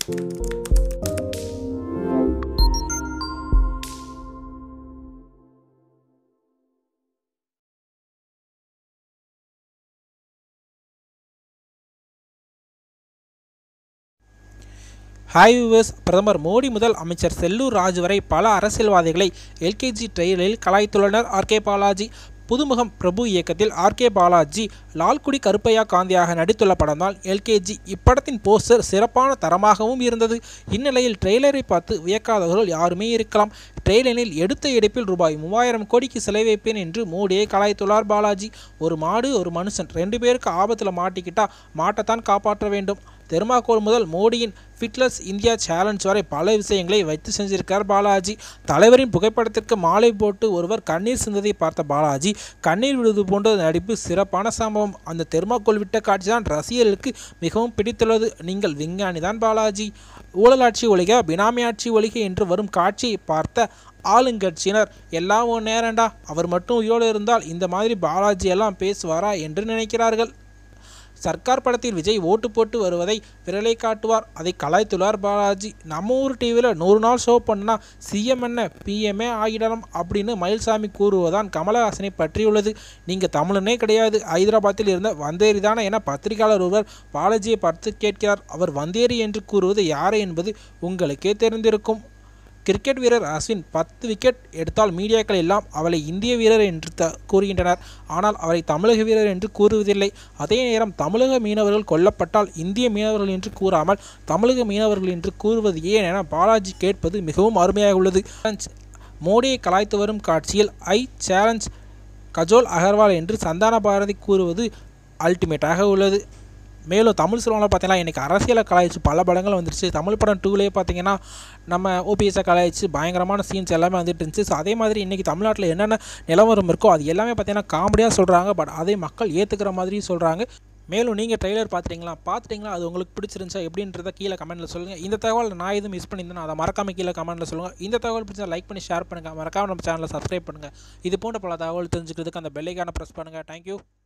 hi viewers பிரதமர் மோடி முதல் அமைச்சர் செல்லூர் ராஜு வரை பல அரசியல்வாதிகளை எல்கேஜி ட்ரெயிலில் கலாய்த்துள்ளனர் ஆர்கே பாலாஜி புதுமுகம் பிரபு இயக்கத்தில் ஆர்கே பாலாஜி லால்குடி கருப்பையா காந்தியாக நடித்துள்ள படம்தான் எல்கேஜி இப்படத்தின் போஸ்டர் சிறப்பான தரமாகவும் இருந்தது இந்நிலையில் ட்ரெய்லரை பார்த்து வியக்காதவர்கள் யாருமே இருக்கலாம் ட்ரெய்லரில் எடுத்த எடுப்பில் ரூபாய் மூவாயிரம் கோடிக்கு சிலை வைப்பேன் என்று மோடியை கலாய்த்துள்ளார் பாலாஜி ஒரு மாடு ஒரு மனுஷன் ரெண்டு பேருக்கு ஆபத்தில் மாட்டிக்கிட்டா மாட்டைத்தான் காப்பாற்ற வேண்டும் தெர்மாகோல் முதல் மோடியின் ஃபிட்லஸ் இந்தியா சேலஞ்ச் வரை பல விஷயங்களை வைத்து செஞ்சிருக்கார் பாலாஜி தலைவரின் புகைப்படத்திற்கு மாலை போட்டு ஒருவர் கண்ணீர் சிந்ததை பார்த்த பாலாஜி கண்ணீர் விடுவது போன்ற நடிப்பு சிறப்பான சம்பவம் அந்த தெர்மாக்கோல் விட்ட காட்சி தான் ரசிகர்களுக்கு மிகவும் பிடித்துள்ளது நீங்கள் விஞ்ஞானி தான் பாலாஜி ஊழலாட்சி ஒழிக பினாமியாட்சி ஒழிக என்று வரும் காட்சியை பார்த்த ஆளுங்கட்சியினர் எல்லாம் ஒரு நேரண்டா அவர் மட்டும் உயிரோடு இருந்தால் இந்த மாதிரி பாலாஜி எல்லாம் பேசுவாரா என்று நினைக்கிறார்கள் சர்க்கார் படத்தில் விஜய் ஓட்டு போட்டு வருவதை விரலை காட்டுவார் அதை கலாய்த்துள்ளார் பாலாஜி நம்ம ஊர் டிவியில் நூறு நாள் ஷோ பண்ணா சிஎம் என்ன பிஎம்ஏ ஆகிடலாம் அப்படின்னு மயில்சாமி கூறுவதான் கமலஹாசனை பற்றியுள்ளது நீங்கள் தமிழனே கிடையாது ஹைதராபாத்தில் இருந்த வந்தேரி தானே என பத்திரிகையாளர் ஒருவர் பாலாஜியை பார்த்து கேட்கிறார் அவர் வந்தேரி என்று கூறுவது யாரை என்பது உங்களுக்கே தெரிந்திருக்கும் கிரிக்கெட் வீரர் அஸ்வின் பத்து விக்கெட் எடுத்தால் மீடியாக்கள் எல்லாம் அவளை இந்திய வீரர் என்று த கூறுகின்றனர் ஆனால் அவரை தமிழக வீரர் என்று கூறுவதில்லை அதே நேரம் தமிழக மீனவர்கள் கொல்லப்பட்டால் இந்திய மீனவர்கள் என்று கூறாமல் தமிழக மீனவர்கள் என்று கூறுவது ஏன் என பாலாஜி கேட்பது மிகவும் அருமையாக உள்ளது மோடியை கலாய்த்து வரும் காட்சியில் ஐ சேலஞ்ச் கஜோல் அகர்வால் என்று சந்தான பாரதி கூறுவது அல்டிமேட்டாக உள்ளது மேலும் தமிழ் சினிமாவில் பார்த்தீங்கன்னா இன்றைக்கி அரசியலை கலாய்ச்சி பல படங்கள் வந்துருச்சு தமிழ் படம் டூலேயே பார்த்தீங்கன்னா நம்ம ஓபிஎஸை கலாய்ச்சி பயங்கரமான சீன்ஸ் எல்லாமே வந்துட்டு இருந்துச்சு ஸோ அதே மாதிரி இன்றைக்கி தமிழ்நாட்டில் என்னென்ன நிலவரம் இருக்கோ அது எல்லாமே பார்த்தீங்கன்னா காமெடியாக சொல்கிறாங்க பட் அதை மக்கள் ஏற்றுக்கிற மாதிரி சொல்கிறாங்க மேலும் நீங்கள் ட்ரெய்லர் பார்த்துட்டீங்களா பார்த்துட்டிங்களா அது உங்களுக்கு பிடிச்சிருந்துச்சா எப்படின்றத கீழே கமெண்ட்டில் சொல்லுங்கள் இந்த தகவல் நான் எதுவும் மிஸ் பண்ணியிருந்தேன் அதை மறக்காம கீழே கமெண்ட்டில் சொல்லுங்கள் இந்த தகவல் பிடிச்சா லைக் பண்ணி ஷேர் பண்ணுங்கள் மறக்காம நம்ம சேனலை சப்ஸ்கிரைப் பண்ணுங்கள் இது போன்ற பல தகவல் தெரிஞ்சுக்கிறதுக்கு அந்த பெல்லைக்கான ப்ரெஸ் பண்ணுங்கள் தேங்க்யூ